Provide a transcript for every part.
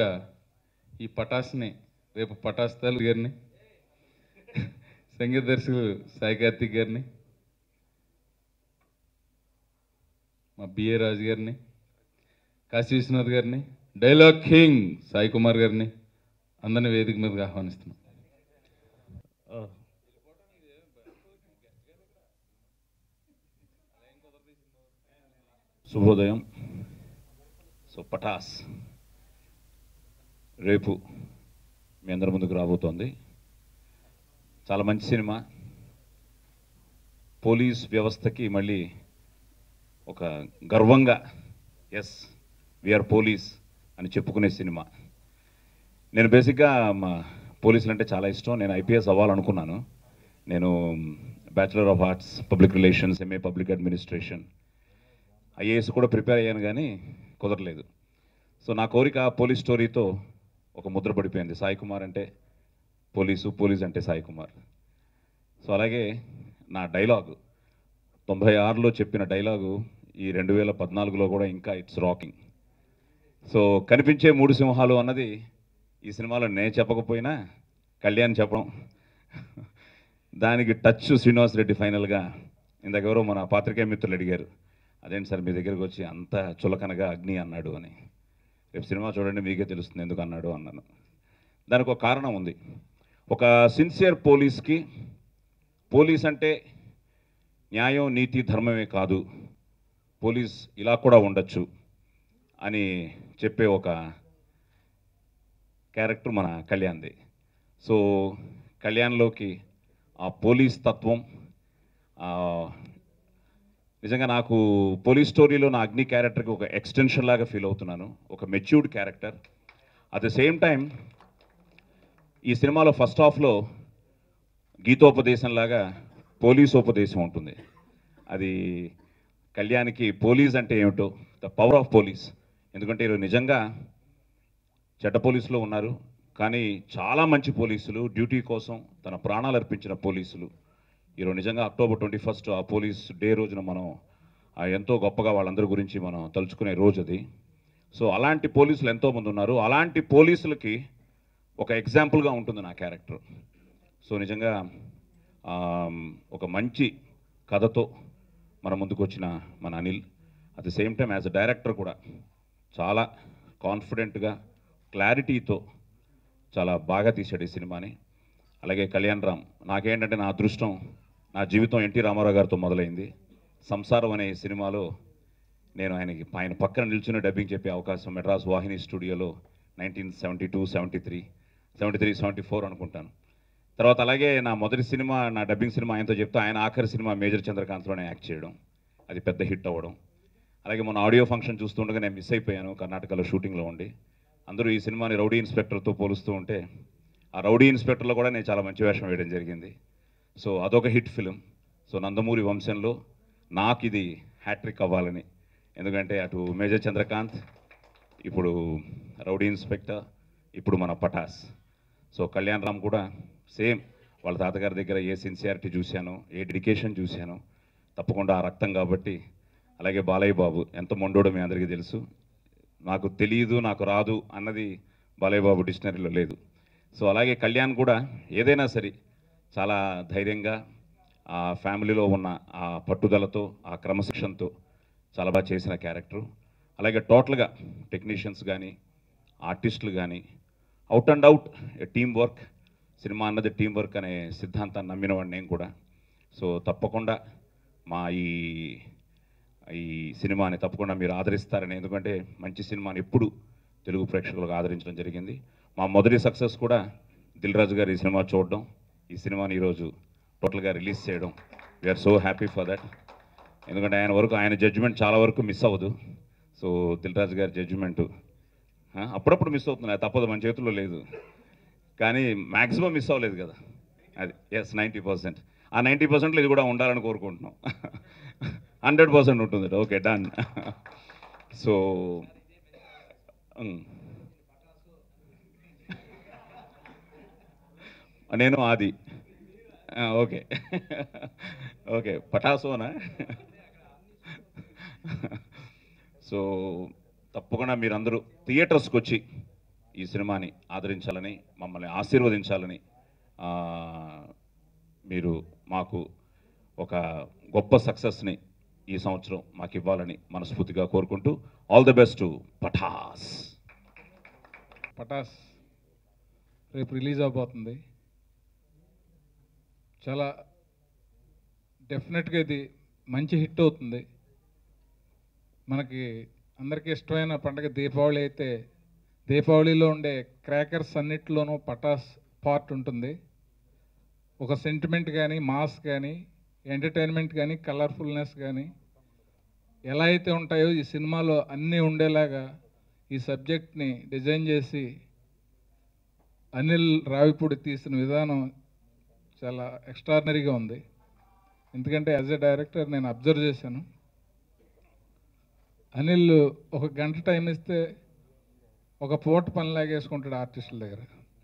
ముందుగా ఈ పటాస్ని రేపు పటాస్ తాలు గారిని సంగీత దర్శకులు సాయి కార్తిక్ గారిని మా బిఏ రాజు గారిని కాశీ విశ్వనాథ్ గారిని డైలాగ్ కింగ్ సాయి కుమార్ గారిని అందరిని వేదిక మీదకి ఆహ్వానిస్తున్నాం శుభోదయం సో పటాస్ రేపు మీ అందరి ముందుకు రాబోతోంది చాలా మంచి సినిమా పోలీస్ వ్యవస్థకి మళ్ళీ ఒక గర్వంగా ఎస్ విఆర్ పోలీస్ అని చెప్పుకునే సినిమా నేను బేసిక్గా మా పోలీసులు అంటే చాలా ఇష్టం నేను ఐపీఎస్ అవ్వాలనుకున్నాను నేను bachelor of arts public relations MA public administration IAS కూడా ప్రిపేర్ అయ్యాను కానీ కుదరలేదు సో నా కోరిక పోలీస్ స్టోరీతో ఒక ముద్ర పడిపోయింది సాయి కుమార్ అంటే పోలీసు పోలీస్ అంటే సాయి కుమార్ సో అలాగే నా డైలాగు తొంభై ఆరులో చెప్పిన డైలాగు ఈ రెండు వేల పద్నాలుగులో కూడా ఇంకా ఇట్స్ రాకింగ్ సో కనిపించే మూడు సింహాలు అన్నది ఈ సినిమాలో నేను చెప్పకపోయినా కళ్యాణ్ చెప్పడం దానికి టచ్ శ్రీనివాస్ రెడ్డి ఫైనల్గా ఇందాక ఎవరో మన పాత్రికేయ మిత్రులు అడిగారు అదేంటి సార్ మీ దగ్గరికి వచ్చి అంత చులకనగా అగ్ని అన్నాడు అని రేపు సినిమా చూడండి మీకే తెలుస్తుంది ఎందుకు అన్నాడు అన్నాను దానికి ఒక కారణం ఉంది ఒక సిన్సియర్ పోలీస్కి పోలీస్ అంటే న్యాయం నీతి ధర్మమే కాదు పోలీస్ ఇలా కూడా ఉండొచ్చు అని చెప్పే ఒక క్యారెక్టర్ మన కళ్యాణ్ది సో కళ్యాణ్లోకి ఆ పోలీస్ తత్వం ఆ, నిజంగా నాకు పోలీస్ స్టోరీలో నా అగ్ని క్యారెక్టర్కి ఒక ఎక్స్టెన్షన్ లాగా ఫీల్ అవుతున్నాను ఒక matured character at the same time ఈ సినిమాలో ఫస్ట్ హాఫ్లో గీతోపదేశం లాగా పోలీసోపదేశం ఉంటుంది అది కళ్యాణ్కి పోలీస్ అంటే ఏమిటో ద పవర్ ఆఫ్ పోలీస్ ఎందుకంటే ఈరోజు నిజంగా చెడ్డ పోలీసులు ఉన్నారు కానీ చాలా మంచి పోలీసులు డ్యూటీ కోసం తన ప్రాణాలు అర్పించిన పోలీసులు ఈరోజు నిజంగా అక్టోబర్ ట్వంటీ ఫస్ట్ ఆ పోలీస్ డే రోజున మనం ఆ ఎంతో గొప్పగా వాళ్ళందరి గురించి మనం తలుచుకునే రోజు అది సో అలాంటి పోలీసులు ఎంతోమంది ఉన్నారు అలాంటి పోలీసులకి ఒక ఎగ్జాంపుల్గా ఉంటుంది నా క్యారెక్టర్ సో నిజంగా ఆమ్, ఒక మంచి కథతో మన ముందుకు వచ్చిన మన Anil at the same time as a director కూడా చాలా కాన్ఫిడెంట్గా క్లారిటీతో చాలా బాగా తీశాడు ఈ సినిమాని అలాగే కళ్యాణ్ రామ్ నాకేంటంటే నా అదృష్టం నా జీవితం ఎన్టీ రామారావు గారితో మొదలైంది సంసారం అనే ఈ సినిమాలో నేను ఆయనకి ఆయన పక్కన నిల్చుని డబ్బింగ్ చెప్పే అవకాశం మెడ్రాస్ వాహిని స్టూడియోలో nineteen seventy two seventy three seventy three seventy four అనుకుంటాను తర్వాత అలాగే నా మొదటి సినిమా నా డబ్బింగ్ సినిమా ఆయనతో చెప్తే ఆయన ఆఖరి సినిమా మేజర్ చంద్రకాంత్లోనే యాక్ట్ చేయడం అది పెద్ద హిట్ అవ్వడం అలాగే మన ఆడియో ఫంక్షన్ చూస్తుండగా నేను మిస్ అయిపోయాను కర్ణాటకలో షూటింగ్లో ఉండి అందరూ ఈ సినిమాని రౌడీ ఇన్స్పెక్టర్తో పోలుస్తూ ఉంటే ఆ రౌడీ ఇన్స్పెక్టర్లో కూడా నేను చాలా మంచి వేషం వేయడం జరిగింది సో అదొక హిట్ ఫిలిం సో నందమూరి వంశంలో నాకు ఇది హ్యాట్రిక్ అవ్వాలని ఎందుకంటే అటు మేజర్ చంద్రకాంత్ ఇప్పుడు రౌడీ ఇన్స్పెక్టర్ ఇప్పుడు మన పటాస్ సో కళ్యాణ్ రామ్ కూడా సేమ్ వాళ్ళ తాతగారి దగ్గర ఏ సిన్సియారిటీ చూశాను ఏ డెడికేషన్ చూశాను తప్పకుండా ఆ రక్తం కాబట్టి అలాగే బాలయ్య బాబు ఎంత మొండోడో మీ అందరికీ తెలుసు నాకు తెలియదు నాకు రాదు అన్నది బాలయ్య బాబు డిక్షనరీలో లేదు సో అలాగే కళ్యాణ్ కూడా ఏదైనా సరే చాలా ధైర్యంగా ఆ ఫ్యామిలీలో ఉన్న ఆ పట్టుదలతో ఆ క్రమశిక్షణతో చాలా బాగా చేసిన క్యారెక్టరు అలాగే టోటల్గా టెక్నీషియన్స్ కానీ ఆర్టిస్టులు కానీ out and out team work cinema అన్నది టీం వర్క్ అనే సిద్ధాంతాన్ని నమ్మినవాడిని నేను కూడా సో తప్పకుండా మా ఈ ఈ సినిమాని తప్పకుండా మీరు ఆదరిస్తారని ఎందుకంటే మంచి సినిమాని ఎప్పుడు తెలుగు ప్రేక్షకులకు ఆదరించడం జరిగింది మా మొదటి సక్సెస్ కూడా దిల్ రాజు గారు ఈ సినిమా చూడడం ఈ సినిమాని ఈరోజు టోటల్గా రిలీజ్ చేయడం we are so happy for that ఎందుకంటే ఆయన వరకు ఆయన జడ్జిమెంట్ చాలా వరకు మిస్ అవ్వదు సో దిల్ రాజు గారి జడ్జిమెంట్ అప్పుడప్పుడు మిస్ అవుతుంది అది తప్పదు మన చేతుల్లో లేదు కానీ మ్యాక్సిమం మిస్ అవ్వలేదు కదా అది ఎస్ నైంటీ పర్సెంట్ ఆ నైంటీ పర్సెంట్లో ఇది కూడా ఉండాలని కోరుకుంటున్నాం హండ్రెడ్ పర్సెంట్ ఉంటుంది ఓకే డన్ సో నేను ఆది ఆ, ఓకే ఓకే పటాసోనా సో తప్పకుండా మీరందరూ థియేటర్స్కి వచ్చి ఈ సినిమాని ఆదరించాలని మమ్మల్ని ఆశీర్వదించాలని ఆ, మీరు మాకు ఒక గొప్ప సక్సెస్ని ఈ సంవత్సరం మాకు ఇవ్వాలని మనస్ఫూర్తిగా కోరుకుంటూ all the best Pataas Pataas రేపు రిలీజ్ అవబోతుంది చాలా డెఫినెట్గా ఇది మంచి హిట్ అవుతుంది మనకి అందరికీ ఇష్టమైన పండుగ దీపావళి అయితే దీపావళిలో ఉండే క్రాకర్స్ అన్నిటిలోనూ పటాస్ పార్ట్ ఉంటుంది ఒక సెంటిమెంట్ కానీ మాస్ కానీ ఎంటర్టైన్మెంట్ కానీ కలర్ఫుల్నెస్ కానీ ఎలా అయితే ఉంటాయో ఈ సినిమాలో అన్నీ ఉండేలాగా ఈ సబ్జెక్ట్ని డిజైన్ చేసి అనిల్ రావిపూడి తీసిన విధానం చాలా ఎక్స్ట్రాడినరీగా ఉంది ఎందుకంటే యాజ్ ఎ డైరెక్టర్ నేను అబ్జర్వ్ చేశాను అనిల్ ఒక గంట టైం ఇస్తే ఒక పూట పని లాగేసుకుంటాడు ఆర్టిస్టుల దగ్గర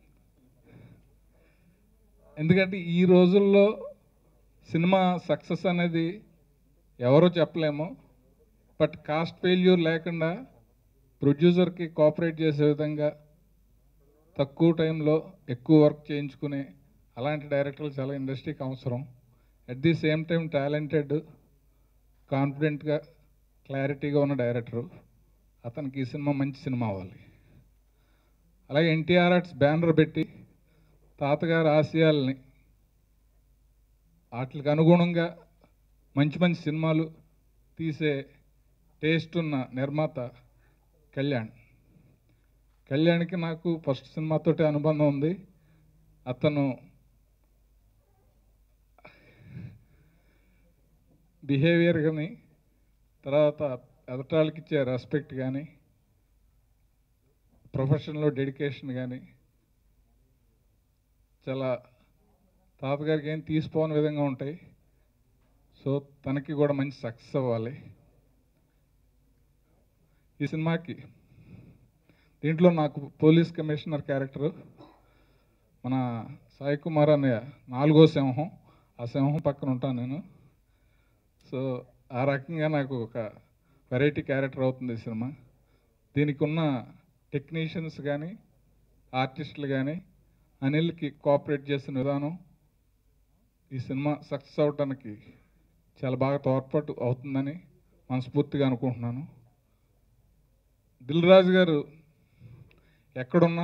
ఎందుకంటే ఈ రోజుల్లో సినిమా సక్సెస్ అనేది ఎవరో చెప్పలేము బట్ కాస్ట్ ఫెయిల్యూర్ లేకుండా ప్రొడ్యూసర్కి కోఆపరేట్ చేసే విధంగా తక్కువ టైంలో ఎక్కువ వర్క్ చేయించుకునే అలాంటి డైరెక్టర్లు చాలా ఇండస్ట్రీకి అవసరం at the same time talented కాన్ఫిడెంట్గా క్లారిటీగా ఉన్న డైరెక్టరు అతనికి ఈ సినిమా మంచి సినిమా అవ్వాలి అలాగే ఎన్టీఆర్ ఆర్ట్స్ బ్యానర్ పెట్టి తాతగారి ఆశయాల్ని వాటికి అనుగుణంగా మంచి మంచి సినిమాలు తీసే టేస్ట్ ఉన్న నిర్మాత కళ్యాణ్ కళ్యాణ్కి నాకు ఫస్ట్ సినిమాతోటి అనుబంధం ఉంది అతను బిహేవియర్ కానీ తర్వాత ఎదటాళ్ళకి ఇచ్చే రెస్పెక్ట్ కానీ ప్రొఫెషన్లో డెడికేషన్ కానీ చాలా తాతగారికి ఏం తీసిపోని విధంగా ఉంటాయి సో తనకి కూడా మంచి సక్సెస్ అవ్వాలి ఈ సినిమాకి దీంట్లో నాకు పోలీస్ కమిషనర్ క్యారెక్టరు మన సాయి కుమార్ అనే నాలుగో సింహం ఆ సింహం పక్కన ఉంటాను నేను సో ఆ రకంగా నాకు ఒక వెరైటీ క్యారెక్టర్ అవుతుంది ఈ సినిమా దీనికి ఉన్న టెక్నీషియన్స్ కానీ ఆర్టిస్టులు కానీ అనిల్కి కోఆపరేట్ చేసిన విధానం ఈ సినిమా సక్సెస్ అవడానికి చాలా బాగా తోడ్పాటు అవుతుందని మనస్ఫూర్తిగా అనుకుంటున్నాను దిల్ రాజు గారు ఎక్కడున్నా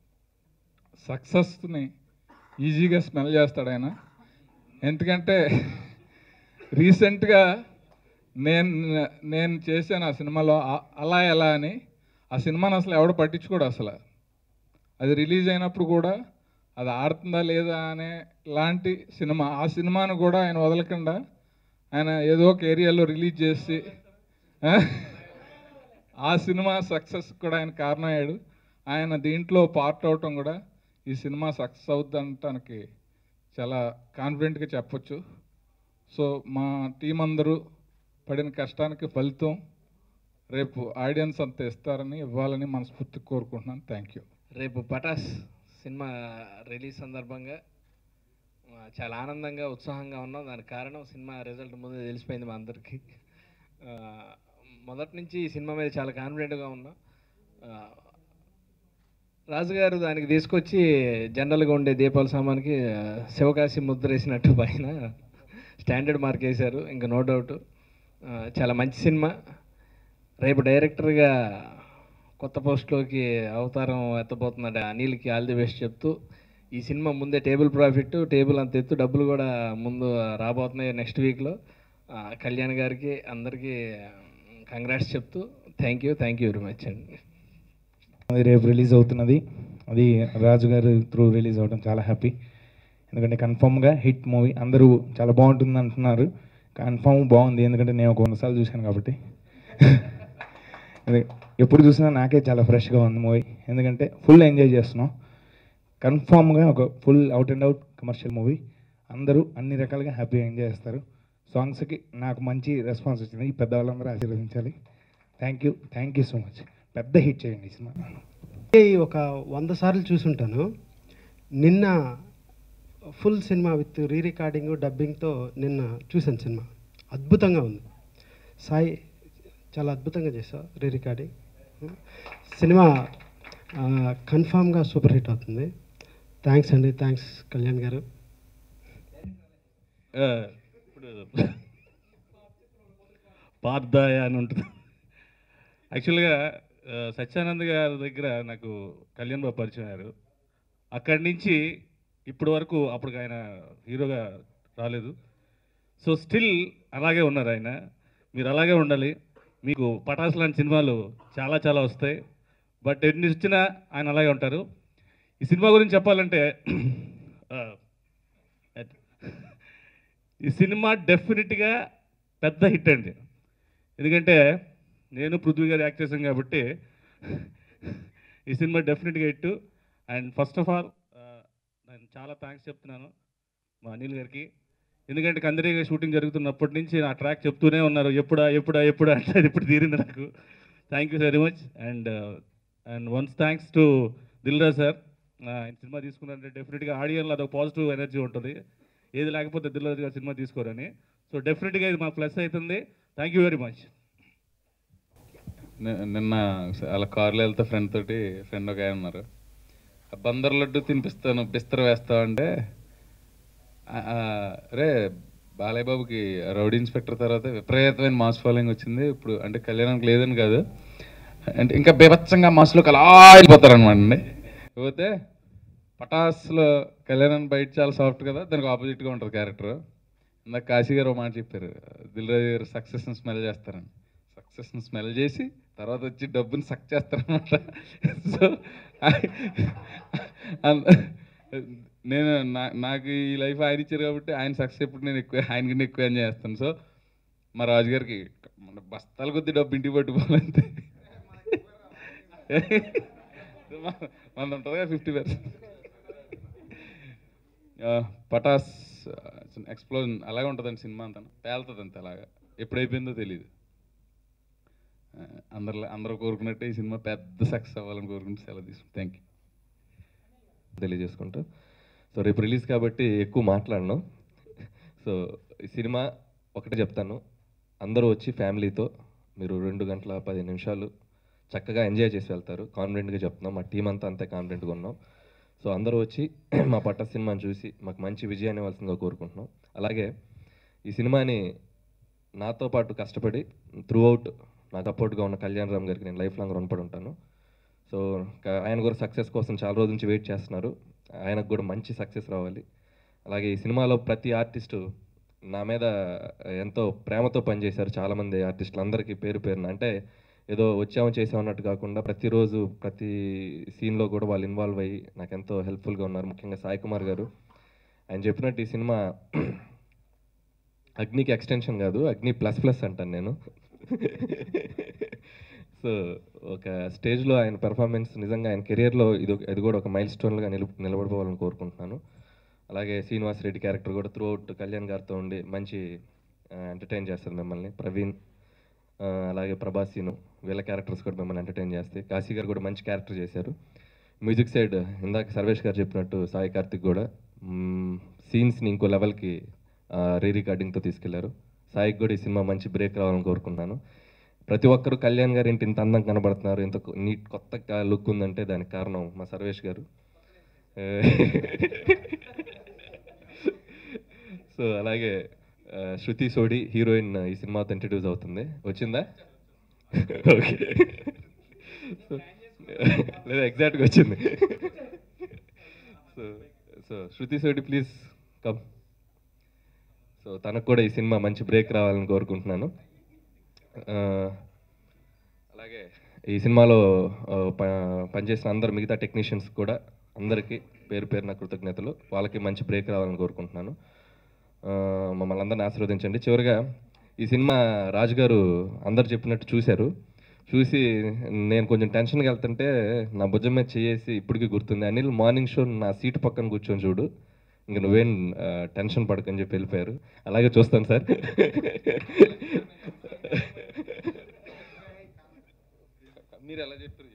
సక్సెస్ని ఈజీగా స్మెల్ చేస్తాడు ఆయన ఎందుకంటే రీసెంట్గా నేను నేను చేశాను ఆ సినిమాలో ఆ- అలా ఎలా అని ఆ సినిమాని అసలు ఎవడు పట్టించుకోడు అసలు అది రిలీజ్ అయినప్పుడు కూడా అది ఆడుతుందా లేదా అనే లాంటి సినిమా ఆ సినిమాను కూడా ఆయన వదలకుండా ఆయన ఏదో ఒక ఏరియాలో రిలీజ్ చేసి ఆ? ఆ సినిమా సక్సెస్ కూడా ఆయన కారణం అయ్యాడు ఆయన దీంట్లో పార్ట్ అవటం కూడా ఈ సినిమా సక్సెస్ అవుద్ది అనటానికి చాలా కాన్ఫిడెంట్గా చెప్పొచ్చు సో మా టీం అందరూ పడిన కష్టానికి ఫలితం రేపు ఆడియన్స్ అంత ఇస్తారని ఇవ్వాలని మనస్ఫూర్తిగా కోరుకుంటున్నాను థ్యాంక్ యూ రేపు పటాస్ సినిమా రిలీజ్ సందర్భంగా ఆ, చాలా ఆనందంగా ఉత్సాహంగా ఉన్నాం దానికి కారణం సినిమా రిజల్ట్ ముందే తెలిసిపోయింది మా అందరికీ ఆ, మొదటి నుంచి ఈ సినిమా మీద చాలా కాన్ఫిడెంట్గా ఉన్నాం ఆ, రాజుగారు దానికి తీసుకొచ్చి జనరల్గా ఉండే దీపావళి సామాన్కి ఆ, శివకాశి ముద్ర వేసినట్టు పైన స్టాండర్డ్ మార్క్ వేశారు ఇంకా నో డౌట్ చాలా మంచి సినిమా రేపు డైరెక్టర్గా కొత్త పోస్ట్లోకి అవతారం ఎత్తబోతున్నాడు అనిల్కి ఆల్ ది బెస్ట్ చెప్తూ ఈ సినిమా ముందే టేబుల్ ప్రాఫిట్ టేబుల్ అంత ఎత్తు డబ్బులు కూడా ముందు రాబోతున్నాయి నెక్స్ట్ వీక్లో కళ్యాణ్ గారికి అందరికీ కంగ్రాట్స్ చెప్తూ thank you thank you very much అండి అది రేపు రిలీజ్ అవుతున్నది అది రాజు గారు త్రూ రిలీజ్ అవ్వడం చాలా హ్యాపీ ఎందుకంటే కన్ఫామ్గా హిట్ మూవీ అందరూ చాలా బాగుంటుంది అంటున్నారు కన్ఫామ్ బాగుంది ఎందుకంటే నేను ఒక వంద సార్లు చూశాను కాబట్టి అది ఎప్పుడు చూసినా నాకే చాలా ఫ్రెష్గా ఉంది మూవీ ఎందుకంటే ఫుల్ ఎంజాయ్ చేస్తున్నాం కన్ఫామ్గా ఒక full out and out commercial movie అందరూ అన్ని రకాలుగా హ్యాపీగా ఎంజాయ్ చేస్తారు సాంగ్స్కి నాకు మంచి రెస్పాన్స్ వచ్చింది ఈ పెద్దవాళ్ళందరూ ఆశీర్వదించాలి thank you thank you so much పెద్ద హిట్ చేయండి ఈ సినిమా ఈ ఒక వంద సార్లు చూసుంటాను నిన్న full cinema with re recording డబ్బింగ్తో నిన్న చూశాను సినిమా అద్భుతంగా ఉంది సాయి చాలా అద్భుతంగా చేసావు రీ రికార్డింగ్ సినిమా కన్ఫామ్గా సూపర్ హిట్ అవుతుంది థ్యాంక్స్ అండి థ్యాంక్స్ కళ్యాణ్ గారు ఆ, ఇప్పుడు పార్థాయ అని ఉంటుంది యాక్చువల్గా ఆ, సత్యానంద్ గారి దగ్గర నాకు కళ్యాణ్ బాబు పరిచయం అయ్యారు అక్కడి నుంచి ఇప్పటి వరకు అప్పుడు ఆయన హీరోగా రాలేదు సో స్టిల్ అలాగే ఉన్నారు ఆయన మీరు అలాగే ఉండాలి మీకు పటాస్ లాంటి సినిమాలు చాలా చాలా వస్తాయి బట్ ఎన్ని వచ్చినా ఆయన అలాగే ఉంటారు ఈ సినిమా గురించి చెప్పాలంటే ఆ, ఈ సినిమా డెఫినెట్గా పెద్ద హిట్ అండి ఎందుకంటే నేను పృథ్వీ గారు యాక్ట్ చేశాం కాబట్టి ఈ సినిమా డెఫినెట్గా hit and first of all నేను చాలా థ్యాంక్స్ చెప్తున్నాను మా అనిల్ గారికి ఎందుకంటే కందరిగా షూటింగ్ జరుగుతున్నప్పటి నుంచి నా ట్రాక్ చెప్తూనే ఉన్నారు ఎప్పుడా ఎప్పుడా ఎప్పుడా అంటే అది ఇప్పుడు తీరింది నాకు thank you very much and and once thanks to Dilraj sir ఆయన సినిమా తీసుకున్నారంటే డెఫినెట్గా ఆడియన్లో అదొక పాజిటివ్ ఎనర్జీ ఉంటుంది ఏది లేకపోతే దిల్రాజ్ గారు సినిమా తీసుకోరని సో డెఫినెట్గా ఇది మాకు ప్లస్ అవుతుంది థ్యాంక్ యూ వెరీ మచ్ ని- నిన్న అలా కార్లో వెళ్తే ఫ్రెండ్ తోటి ఫ్రెండ్ ఒక ఆయన ఉన్నారు "ఆ బందర్ లడ్డు తినిపిస్తాను బిస్తర వేస్తావు అంటే "ఆ, ఆ, రే బాలయ్య బాబుకి రౌడీ ఇన్స్పెక్టర్ తర్వాత విపరీతమైన మాస్ ఫాలోయింగ్ వచ్చింది ఇప్పుడు అంటే కళ్యాణానికి లేదని కాదు అంటే ఇంకా బీభత్సంగా మాస్లోకి అలా వెళ్ళిపోతారు అనమాట అండి పోతే పటాస్లో కళ్యాణం బయట చాలా సాఫ్ట్ కదా దానికి ఆపోజిట్గా ఉంటుంది క్యారెక్టర్ ఇందాక కాశీ గారు ఒక మాట చెప్పారు దిల్రాజు గారు సక్సెస్ని స్మెల్ చేస్తారని సక్సెస్ని స్మెల్ చేసి తర్వాత వచ్చి డబ్బుని సక్ చేస్తారనమాట సో నేను నా- నాకు ఈ లైఫ్ ఆయన ఇచ్చారు కాబట్టి ఆయన సక్సెస్ ఎప్పుడు నేను ఎక్కువ ఆయన కన్నా ఎక్కువ ఎంజాయ్ చేస్తాను సో మా రాజుగారికి మన బస్తాల కొద్ది డబ్బు ఇంటికి పట్టుకోవాలంటే మన ఉంటుంది కదా ఫిఫ్టీ పర్సెంట్ పటాస్ ఎక్స్ప్లోజన్ అలాగే ఉంటుందండి సినిమా అంతా పేలుతుంది అంతే అలాగా ఎప్పుడు అయిపోయిందో తెలియదు ఆ, అందరిలో అందరూ కోరుకున్నట్టే ఈ సినిమా పెద్ద సక్సెస్ అవ్వాలని కోరుకుంటే సెలవు తీసుకుంటాం థ్యాంక్ యూ తెలియజేసుకుంటూ సో రేపు రిలీజ్ కాబట్టి ఎక్కువ మాట్లాడను సో ఈ సినిమా ఒకటే చెప్తాను అందరూ వచ్చి ఫ్యామిలీతో మీరు రెండు గంటల పది నిమిషాలు చక్కగా ఎంజాయ్ చేసి వెళ్తారు కాన్ఫిడెంట్గా చెప్తున్నాం మా టీం అంతా అంతే కాన్ఫిడెంట్గా ఉన్నాం సో అందరూ వచ్చి మా పట్ట సినిమాని చూసి మాకు మంచి విజయాన్ని ఇవ్వాల్సిందిగా కోరుకుంటున్నాం అలాగే ఈ సినిమాని నాతో పాటు కష్టపడి త్రూ అవుట్ నా సపోర్ట్గా ఉన్న కళ్యాణ్ రామ్ గారికి నేను లైఫ్ లాంగ్ రుణపడి ఉంటాను సో క- ఆయన కూడా సక్సెస్ కోసం చాలా రోజుల నుంచి వెయిట్ చేస్తున్నారు ఆయనకు కూడా మంచి సక్సెస్ రావాలి అలాగే ఈ సినిమాలో ప్రతి ఆర్టిస్టు నా మీద ఎంతో ప్రేమతో పనిచేశారు చాలామంది ఆర్టిస్టులు అందరికీ పేరు పేరున అంటే ఏదో వచ్చాము చేసాం అన్నట్టు కాకుండా ప్రతిరోజు ప్రతి సీన్లో కూడా వాళ్ళు ఇన్వాల్వ్ అయ్యి నాకు ఎంతో హెల్ప్ఫుల్గా ఉన్నారు ముఖ్యంగా సాయి కుమార్ గారు ఆయన చెప్పినట్టు ఈ సినిమా అగ్నికి ఎక్స్టెన్షన్ కాదు అగ్ని ప్లస్ ప్లస్ అంటాను నేను సో ఒక స్టేజ్లో ఆయన పెర్ఫార్మెన్స్ నిజంగా ఆయన కెరియర్లో ఇది ఒక- ఇది కూడా ఒక మైల్ స్టోన్లుగా నిలు నిలబడిపోవాలని కోరుకుంటున్నాను అలాగే శ్రీనివాస్ రెడ్డి క్యారెక్టర్ కూడా త్రూ అవుట్ కళ్యాణ్ గారితో ఉండి మంచి ఎంటర్టైన్ చేస్తుంది మిమ్మల్ని ప్రవీణ్ ఆ, అలాగే ప్రభాసీను వీళ్ళ క్యారెక్టర్స్ కూడా మిమ్మల్ని ఎంటర్టైన్ చేస్తాయి కాశీ గారు కూడా మంచి క్యారెక్టర్ చేశారు మ్యూజిక్ సైడ్ ఇందాక సర్వేష్ గారు చెప్పినట్టు సాయి కార్తిక్ కూడా సీన్స్ని ఇంకో లెవెల్కి రీ రికార్డింగ్తో తీసుకెళ్లారు సాయికి కూడా ఈ సినిమా మంచి బ్రేక్ రావాలని కోరుకుంటున్నాను ప్రతి ఒక్కరు కళ్యాణ్ గారు ఏంటి ఇంత అందంగా కనబడుతున్నారు ఇంత నీట్ కొత్త లుక్ ఉందంటే దానికి కారణం మా సర్వేష్ గారు సో అలాగే ఆ, శృతి సోడి హీరోయిన్ ఈ సినిమాతో ఇంట్రడ్యూస్ అవుతుంది వచ్చిందా ఓకే లేదా ఎగ్జాక్ట్గా వచ్చింది సో సో శృతి సోడి ప్లీజ్ కమ్ సో తనకు కూడా ఈ సినిమా మంచి బ్రేక్ రావాలని కోరుకుంటున్నాను ఆ, అలాగే ఈ సినిమాలో ఆ, ప- పనిచేసిన అందరు మిగతా టెక్నీషియన్స్ కూడా అందరికీ పేరు పేరున కృతజ్ఞతలు వాళ్ళకి మంచి బ్రేక్ రావాలని కోరుకుంటున్నాను ఆ, మమ్మల్ని అందరిని ఆశీర్వదించండి చివరిగా ఈ సినిమా రాజు గారు అందరు చెప్పినట్టు చూశారు చూసి నేను కొంచెం టెన్షన్గా వెళ్తుంటే నా భుజం మీద చేసి ఇప్పటికీ గుర్తుంది అనిల్ మార్నింగ్ షో నా సీటు పక్కన కూర్చొని చూడు ఇంక నువ్వేం ఆ, టెన్షన్ పడకని చెప్పి వెళ్ళిపోయారు అలాగే చూస్తాను సార్ మీరు ఎలా చెప్పారు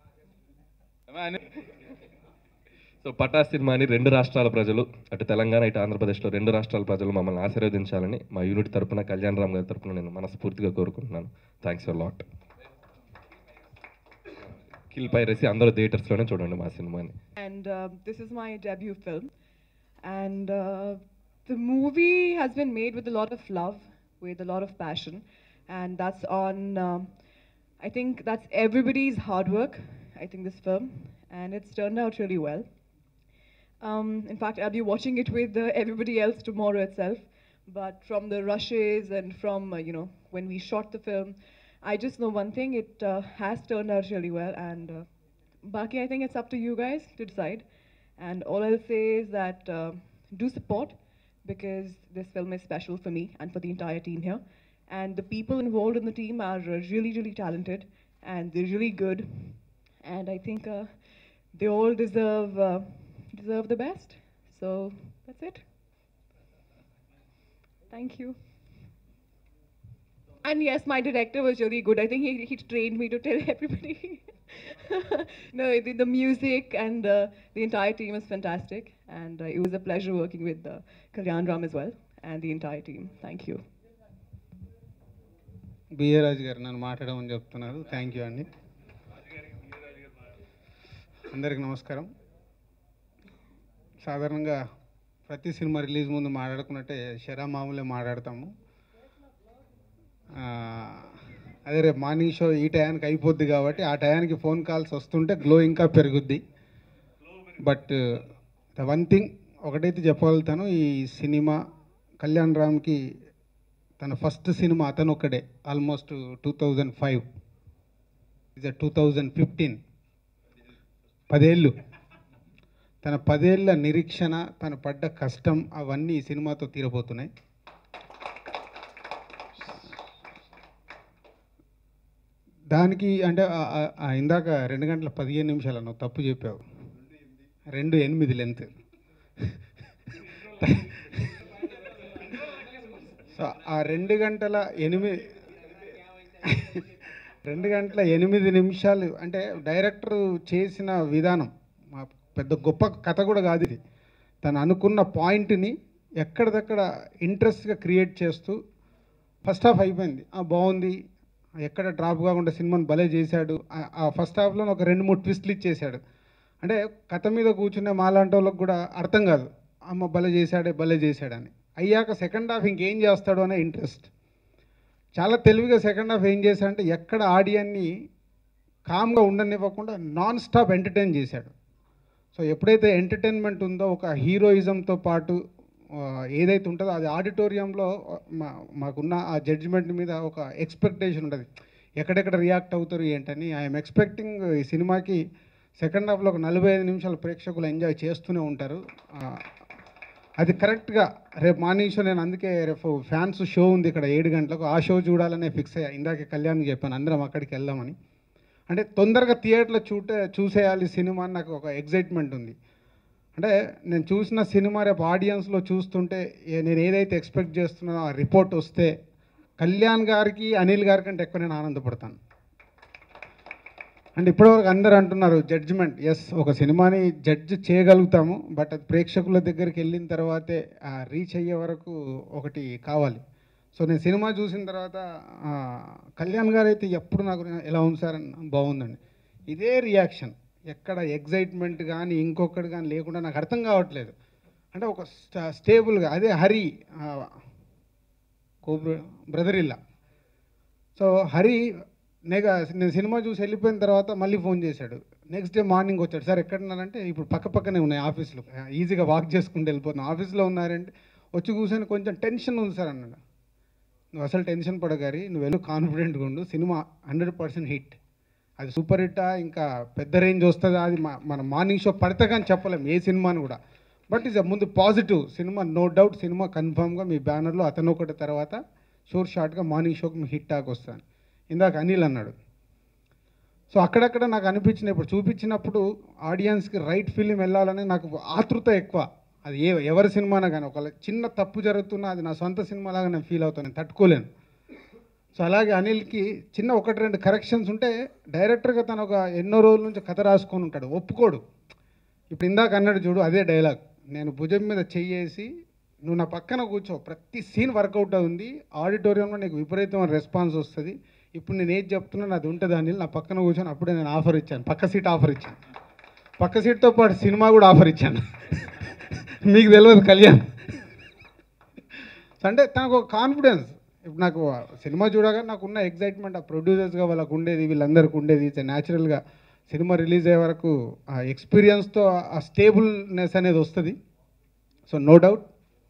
సో పటా సినిమాని రెండు రాష్ట్రాల ప్రజలు అటు తెలంగాణ ఇటు ఆంధ్రప్రదేశ్లో రెండు రాష్ట్రాల ప్రజలు మమ్మల్ని ఆశీర్వదించాలని మా యూనిట్ తరపున కళ్యాణ్ రామ్ గారి తరపున నేను మనస్ఫూర్తిగా కోరుకుంటున్నాను thanks for lot kill piracy అందరూ థియేటర్స్లోనే చూడండి మా సినిమాని and uh, this is my debut film. And uh, the movie has been made with a lot of love, with a lot of passion, and that's on. um I think that's everybody's hard work. I think this film, and it's turned out really well. Um, in fact, I'll be watching it with uh, everybody else tomorrow itself. But from the rushes and from uh, you know when we shot the film, I just know one thing: it uh, has turned out really well, and. Uh, Baki, I think it's up to you guys to decide. And all I'll say is that uh, do support because this film is special for me and for the entire team here. And the people involved in the team are uh, really, really talented and they're really good. And I think uh, they all deserve uh, deserve the best. So that's it. Thank you. And yes, my director was really good. I think he, he trained me to tell everybody. no, the, the music and uh, the entire team is fantastic. And uh, it was a pleasure working with uh, Kalyan Ram as well and the entire team. Thank you. B A Raju garu నన్ను మాట్లాడమని చెప్తున్నారు thank you అండి అందరికి నమస్కారం సాధారణంగా ప్రతి cinema release ముందు మాట్లాడుకున్నట్టే షరా మామూలే మాట్లాడతాము ఆ, అదే రేపు మార్నింగ్ షో ఈ టయానికి అయిపోద్ది కాబట్టి ఆ టయానికి ఫోన్ కాల్స్ వస్తుంటే గ్లో ఇంకా పెరుగుద్ది బట్ ద వన్ థింగ్ ఒకటైతే చెప్పగలుగుతాను ఈ సినిమా కళ్యాణ్ రామ్కి తన ఫస్ట్ సినిమా అతను ఒక్కడే ఆల్మోస్ట్ టూ థౌజండ్ ఫైవ్ ఇది టూ థౌజండ్ ఫిఫ్టీన్ పదేళ్ళు తన పదేళ్ల నిరీక్షణ తను పడ్డ కష్టం అవన్నీ ఈ సినిమాతో తీరబోతున్నాయి దానికి అంటే ఆ- ఆ- ఆ ఇందాక రెండు గంటల పదిహేను నిమిషాలు అన్నావు తప్పు చెప్పావు రెండు ఎనిమిది లెంత్ సో ఆ రెండు గంటల ఎనిమిది రెండు గంటల ఎనిమిది నిమిషాలు అంటే డైరెక్టర్ చేసిన విధానం మా పెద్ద గొప్ప కథ కూడా కాదు ఇది తను అనుకున్న పాయింట్ని ఎక్కడిదక్కడ ఇంట్రెస్ట్గా క్రియేట్ చేస్తూ ఫస్ట్ హాఫ్ అయిపోయింది ఆ, బాగుంది ఎక్కడ డ్రాప్ కాకుండా సినిమాని భలే చేశాడు ఆ- ఆ ఫస్ట్ హాఫ్లో ఒక రెండు మూడు ట్విస్ట్లు ఇచ్చేశాడు అంటే కథ మీద కూర్చునే మాలాంటి వాళ్ళకి కూడా అర్థం కాదు అమ్మ భలే చేశాడే భలే చేశాడని అయ్యాక సెకండ్ హాఫ్ ఇంకేం చేస్తాడు అనే ఇంట్రెస్ట్ చాలా తెలివిగా సెకండ్ హాఫ్ ఏం చేశాడంటే ఎక్కడ ఆడియన్ని కామ్గా ఉండనివ్వకుండా నాన్ స్టాప్ ఎంటర్టైన్ చేశాడు సో ఎప్పుడైతే ఎంటర్టైన్మెంట్ ఉందో ఒక హీరోయిజంతో పాటు ఆ, ఏదైతే ఉంటుందో అది ఆడిటోరియంలో మా మాకున్న ఆ జడ్జిమెంట్ మీద ఒక ఎక్స్పెక్టేషన్ ఉంటుంది ఎక్కడెక్కడ రియాక్ట్ అవుతారు ఏంటని ఐఎమ్ ఎక్స్పెక్టింగ్ ఈ సినిమాకి సెకండ్ హాఫ్లో ఒక నలభై ఐదు నిమిషాలు ప్రేక్షకులు ఎంజాయ్ చేస్తూనే ఉంటారు ఆ, అది కరెక్ట్గా రేపు మార్నింగ్ షో నేను అందుకే రేపు ఫ్యాన్స్ షో ఉంది ఇక్కడ ఏడు గంటలకు ఆ షో చూడాలనే ఫిక్స్ అయ్యా ఇందాకే కళ్యాణ్కి చెప్పాను అందరం అక్కడికి వెళ్దామని అంటే తొందరగా థియేటర్లో చూటే చూసేయాలి సినిమా అని నాకు ఒక ఎగ్జైట్మెంట్ ఉంది అంటే నేను చూసిన సినిమా రేపు ఆడియన్స్లో చూస్తుంటే ఏ- నేను ఏదైతే ఎక్స్పెక్ట్ చేస్తున్నానో ఆ రిపోర్ట్ వస్తే కళ్యాణ్ గారికి అనిల్ గారి కంటే ఎక్కువ నేను ఆనందపడతాను అంటే ఇప్పటివరకు అందరూ అంటున్నారు జడ్జిమెంట్ ఎస్ ఒక సినిమాని జడ్జ్ చేయగలుగుతాము బట్ అది ప్రేక్షకుల దగ్గరికి వెళ్ళిన తర్వాతే రీచ్ అయ్యే వరకు ఒకటి కావాలి సో నేను సినిమా చూసిన తర్వాత ఆ, కళ్యాణ్ గారు అయితే ఎప్పుడు నాకు ఎలా ఉంది సార్ అని బాగుందండి ఇదే రియాక్షన్ ఎక్కడ ఎగ్జైట్మెంట్ కానీ ఇంకొకటి కానీ లేకుండా నాకు అర్థం కావట్లేదు అంటే ఒక స్టా- స్టేబుల్గా అదే హరి ఆ, కో బ్రదర్ ఇల్లా సో హరి నెగ నేను సినిమా చూసి వెళ్ళిపోయిన తర్వాత మళ్ళీ ఫోన్ చేశాడు నెక్స్ట్ డే మార్నింగ్ వచ్చాడు సార్ ఎక్కడున్నారంటే ఇప్పుడు పక్క పక్కనే ఉన్నాయి ఆఫీస్లో ఈజీగా వాక్ చేసుకుంటూ వెళ్ళిపోతున్నాం ఆఫీస్లో ఉన్నారంటే వచ్చి కూర్చొని కొంచెం టెన్షన్ ఉంది సార్ అన్నాడు నువ్వు అసలు టెన్షన్ పడగారి నువ్వు వెళ్ళు కాన్ఫిడెంట్గా ఉండు సినిమా హండ్రెడ్ పర్సెంట్ హిట్ అది సూపర్ హిట్టా ఇంకా పెద్ద రేంజ్ వస్తుందా అది మా- మన మార్నింగ్ షో పడితే కానీ చెప్పలేం ఏ సినిమాని కూడా బట్ ఇస్ ముందు positive cinema no doubt cinema కన్ఫామ్గా మీ బ్యానర్లో అతను ఒకటి తర్వాత షోర్ షార్ట్గా మార్నింగ్ షోకి మీ హిట్ టాక్ వస్తాను ఇందాక అనిల్ అన్నాడు సో అక్కడక్కడ నాకు అనిపించిన ఇప్పుడు చూపించినప్పుడు ఆడియన్స్కి రైట్ ఫిలిం వెళ్ళాలని నాకు ఆతృత ఎక్కువ అది ఏ ఎవరి సినిమానా కానీ ఒక చిన్న తప్పు జరుగుతున్నా అది నా సొంత సినిమా లాగా నేను ఫీల్ అవుతాను నేను తట్టుకోలేను సో అలాగే అనిల్కి చిన్న ఒకటి రెండు కరెక్షన్స్ ఉంటే డైరెక్టర్గా తను ఒక ఎన్నో రోజుల నుంచి కథ రాసుకొని ఉంటాడు ఒప్పుకోడు ఇప్పుడు ఇందాక అన్నాడు చూడు అదే డైలాగ్ నేను భుజం మీద చెయ్యేసి నువ్వు నా పక్కన కూర్చో ప్రతి సీన్ వర్కౌట్ అవుతుంది ఆడిటోరియంలో నీకు విపరీతమైన రెస్పాన్స్ వస్తుంది ఇప్పుడు నేను ఏది చెప్తున్నాను అది ఉంటుంది అనిల్ నా పక్కన కూర్చొని అప్పుడే నేను ఆఫర్ ఇచ్చాను పక్క సీట్ ఆఫర్ ఇచ్చాను పక్క సీట్తో పాటు సినిమా కూడా ఆఫర్ ఇచ్చాను మీకు తెలియదు కళ్యాణ్ అంటే తనకు ఒక కాన్ఫిడెన్స్ ఇప్పుడు నాకు సినిమా చూడగా నాకు ఉన్న ఎగ్జైట్మెంట్ ఆ ప్రొడ్యూసర్స్గా వాళ్ళకు ఉండేది వీళ్ళందరికీ ఉండేది న్యాచురల్గా సినిమా రిలీజ్ అయ్యే వరకు ఆ ఎక్స్పీరియన్స్తో ఆ స్టేబుల్నెస్ అనేది వస్తుంది so no doubt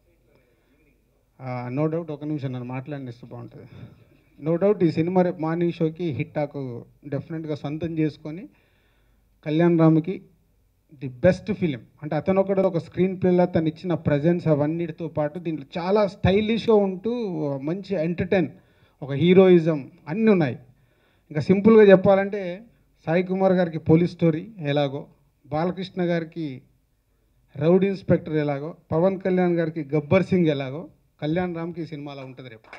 no doubt ఒక నిమిషం నన్ను మాట్లాడినిస్తే బాగుంటుంది నో డౌట్ ఈ సినిమా రేపు మార్నింగ్ షోకి హిట్ టాకు డెఫినెట్గా సొంతం చేసుకొని కళ్యాణ్ రామ్కి ది బెస్ట్ ఫిలిం అంటే అతను ఒకడు ఒక స్క్రీన్ ప్లేలో తను ఇచ్చిన ప్రజెన్స్ అవన్నిటితో పాటు దీంట్లో చాలా స్టైలిష్గా ఉంటూ మంచి ఎంటర్టైన్ ఒక హీరోయిజం అన్నీ ఉన్నాయి ఇంకా సింపుల్గా చెప్పాలంటే సాయి కుమార్ గారికి పోలీస్ స్టోరీ ఎలాగో బాలకృష్ణ గారికి రౌడ్ ఇన్స్పెక్టర్ ఎలాగో పవన్ కళ్యాణ్ గారికి గబ్బర్ సింగ్ ఎలాగో కళ్యాణ్ రామ్కి ఈ సినిమాలో ఉంటుంది రేపు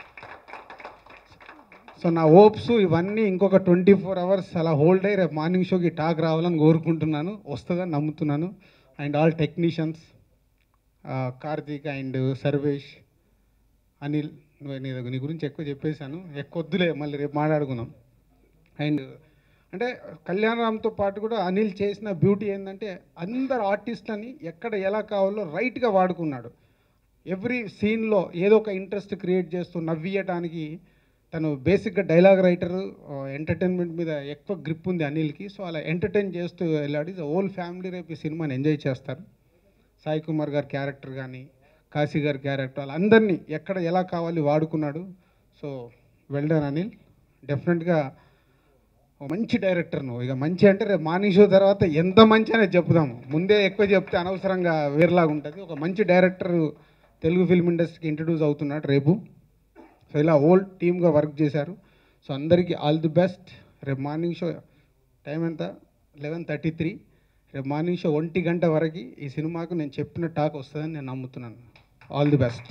సో నా హోప్స్ ఇవన్నీ ఇంకొక ట్వంటీ ఫోర్ అవర్స్ అలా హోల్డ్ అయ్యి రేపు మార్నింగ్ షోకి టాక్ రావాలని కోరుకుంటున్నాను వస్తుందని నమ్ముతున్నాను and all technicians Karthik and Sarvesh Anil నువ్వు నీ నీ గురించి ఎక్కువ చెప్పేశాను ఎక్కువ వద్దులే మళ్ళీ రేపు మాట్లాడుకుందాం అండ్ అంటే కళ్యాణ్ రామ్తో పాటు కూడా అనిల్ చేసిన బ్యూటీ ఏంటంటే అందరు ఆర్టిస్ట్లని ఎక్కడ ఎలా కావాలో రైట్గా వాడుకున్నాడు ఎవ్రీ సీన్లో ఏదో ఒక ఇంట్రెస్ట్ క్రియేట్ చేస్తూ నవ్వియటానికి తను బేసిక్గా డైలాగ్ రైటర్ ఎంటర్టైన్మెంట్ మీద ఎక్కువ గ్రిప్ ఉంది అనిల్కి సో అలా ఎంటర్టైన్ చేస్తూ వెళ్ళాడు ఇది హోల్ ఫ్యామిలీ రేపు ఈ సినిమాని ఎంజాయ్ చేస్తారు సాయి కుమార్ గారి క్యారెక్టర్ కానీ కాశీ గారి క్యారెక్టర్ వాళ్ళందరినీ ఎక్కడ ఎలా కావాలి వాడుకున్నాడు సో వెల్డన్ అనిల్ డెఫినెట్గా ఒక మంచి డైరెక్టర్ నువ్వు ఇక మంచి అంటే రేపు మార్నింగ్ షో తర్వాత ఎంత మంచి అనేది చెప్దాము ముందే ఎక్కువ చెప్తే అనవసరంగా వేరేలాగా ఉంటుంది ఒక మంచి డైరెక్టర్ తెలుగు ఫిల్మ్ ఇండస్ట్రీకి ఇంట్రడ్యూస్ అవుతున్నాడు రేపు సో ఇలా ఓల్ టీమ్గా వర్క్ చేశారు సో అందరికీ ఆల్ ది బెస్ట్ రేపు మార్నింగ్ షో టైం ఎంత లెవెన్ థర్టీ త్రీ రేపు మార్నింగ్ షో ఒంటి గంట వరకు ఈ సినిమాకు నేను చెప్పిన టాక్ వస్తుందని నేను నమ్ముతున్నాను ఆల్ ది బెస్ట్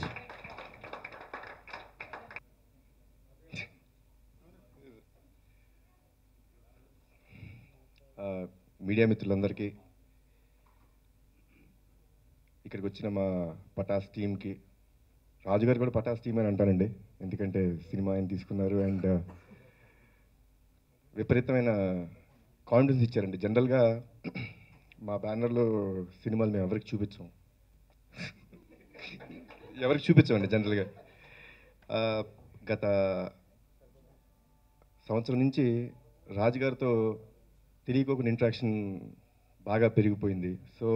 ఆ, మీడియా మిత్రులందరికీ ఇక్కడికి వచ్చిన మా పటాస్ టీంకి రాజుగారు కూడా పటాస్ టీం అని అంటానండి ఎందుకంటే సినిమా ఆయన తీసుకున్నారు అండ్ విపరీతమైన కాన్ఫిడెన్స్ ఇచ్చారండి జనరల్గా మా బ్యానర్లో సినిమాలు మేము ఎవరికి చూపించాం ఎవరికి చూపించామండి జనరల్గా ఆ, గత సంవత్సరం నుంచి రాజుగారితో తెలియకోకుండా ఇంట్రాక్షన్ బాగా పెరిగిపోయింది సో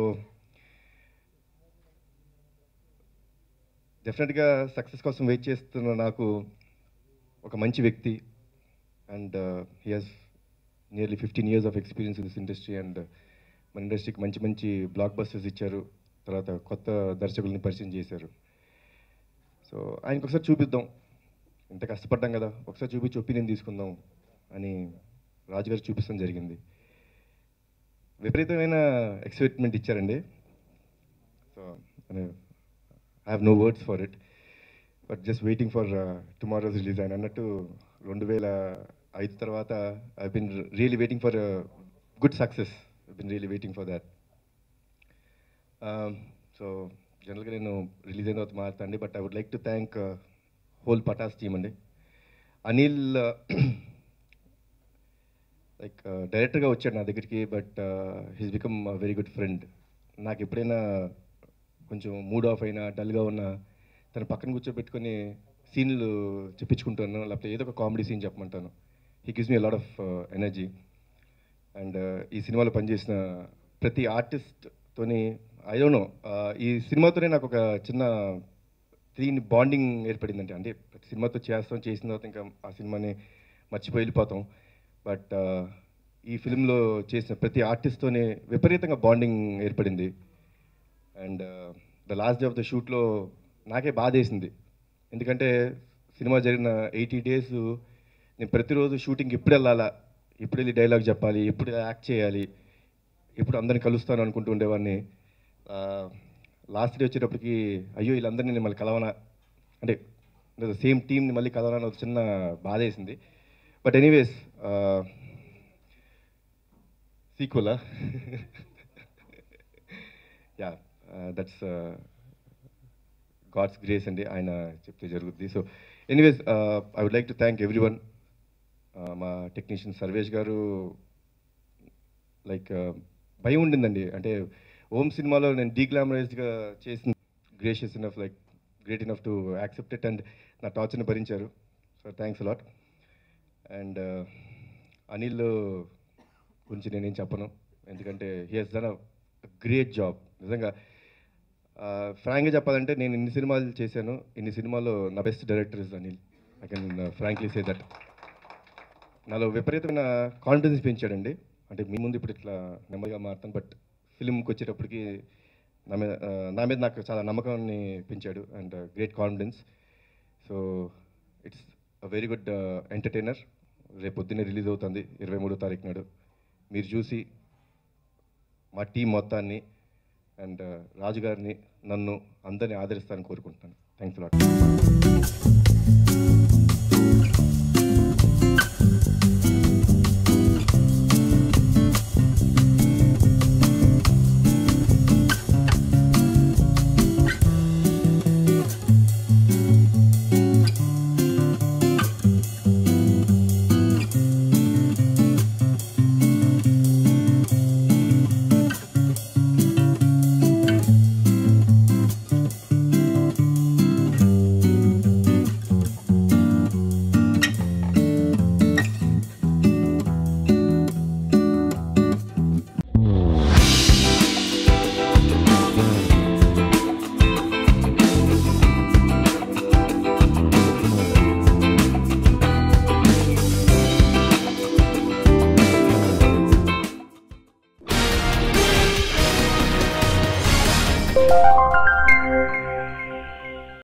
డెఫినెట్గా సక్సెస్ కోసం వెయిట్ చేస్తున్న నాకు ఒక మంచి వ్యక్తి and he has nearly fifteen years of experience in this industry and మన ఇండస్ట్రీకి మంచి మంచి బ్లాక్ బస్టర్స్ ఇచ్చారు తర్వాత కొత్త దర్శకుల్ని పరిచయం చేశారు సో ఆయనకు ఒకసారి చూపిద్దాం ఇంత కష్టపడ్డాం కదా ఒకసారి చూపించి ఒపీనియన్ తీసుకుందాం అని రాజుగారు చూపించడం జరిగింది విపరీతమైన ఎక్సైట్మెంట్ ఇచ్చారండి so I have no words for it but just waiting for tomorrow's release ఆయన అన్నట్టు రెండు వేల ఐదు తర్వాత I been really waiting for good success I been really waiting for that so జనరల్గా నేను రిలీజ్ అయిన తర్వాత మాట్లాడండి but I would like to thank whole Pataas team అండి అనిల్ లైక్ డైరెక్టర్గా వచ్చాడు నా దగ్గరికి but he's become very good friend నాకు ఎప్పుడైనా కొంచెం మూడ్ ఆఫ్ అయినా డల్గా ఉన్నా తన పక్కన కూర్చోబెట్టుకొని సీన్లు చెప్పించుకుంటాను లేకపోతే ఏదో ఒక కామెడీ సీన్ చెప్పమంటాను he gives me lot of energy and ఈ సినిమాలో పనిచేసిన ప్రతి ఆర్టిస్ట్తోని ఐ డోంట్ నో ఈ సినిమాతోనే నాకు ఒక చిన్న దీని బాండింగ్ ఏర్పడిందంటే అంటే ప్రతి సినిమాతో చేస్తాం చేసిన తర్వాత ఇంకా ఆ సినిమాని మర్చిపోయి వెళ్ళిపోతాం బట్ ఈ ఫిల్మ్లో చేసిన ప్రతి ఆర్టిస్ట్తోనే విపరీతంగా బాండింగ్ ఏర్పడింది and the last day of the షూట్లో నాకే బాధ వేసింది ఎందుకంటే సినిమా జరిగిన ఎయిటీ డేస్ నేను ప్రతిరోజు షూటింగ్ ఎప్పుడు వెళ్ళాలా ఎప్పుడు వెళ్ళి డైలాగ్ చెప్పాలి ఎప్పుడు యాక్ట్ చేయాలి ఎప్పుడు అందరిని కలుస్తాను అనుకుంటూ ఉండేవాడిని లాస్ట్ డే వచ్చేటప్పటికి అయ్యో వీళ్ళందరినీ నేను మళ్ళీ కలవనా అంటే సేమ్ టీంని మళ్ళీ కలవనా అని ఒక చిన్న బాధ వేసింది బట్ ఎనీవేస్ సీక్వలా యా దట్స్ గాడ్స్ గ్రేస్ అండి ఆయన చెప్తే జరుగుద్ది so anyways I would like to thank everyone మా టెక్నీషియన్ సర్వేష్ గారు లైక్ భయం ఉండిందండి అంటే ఓం సినిమాలో నేను డీగ్లామరైజ్డ్గా చేసిన gracious enough like great enough to accept it and నా టార్చర్ని భరించారు so thanks a lot and Anil గురించి నేనేం చెప్పను ఎందుకంటే he has done a great job నిజంగా ఫ్రాంక్గా చెప్పాలంటే నేను ఇన్ని సినిమాలు చేశాను ఇన్ని సినిమాల్లో నా best director is Anil I can frankly say that నాలో విపరీతమైన కాన్ఫిడెన్స్ పెంచాడండి అంటే మీ ముందు ఇప్పుడు ఇట్లా నెమ్మదిగా మారుతాను బట్ ఫిలింకి వచ్చేటప్పటికి నా మీద ఆ, నా మీద నాకు చాలా నమ్మకాన్ని పెంచాడు and great confidence so it's a very good entertainer రేపు పొద్దున్నే రిలీజ్ అవుతుంది ఇరవై మూడో తారీఖు నాడు మీరు చూసి మా టీం మొత్తాన్ని అండ్ రాజు గారిని నన్ను అందరినీ ఆదరిస్తారని కోరుకుంటున్నాను థ్యాంక్స్ లాట్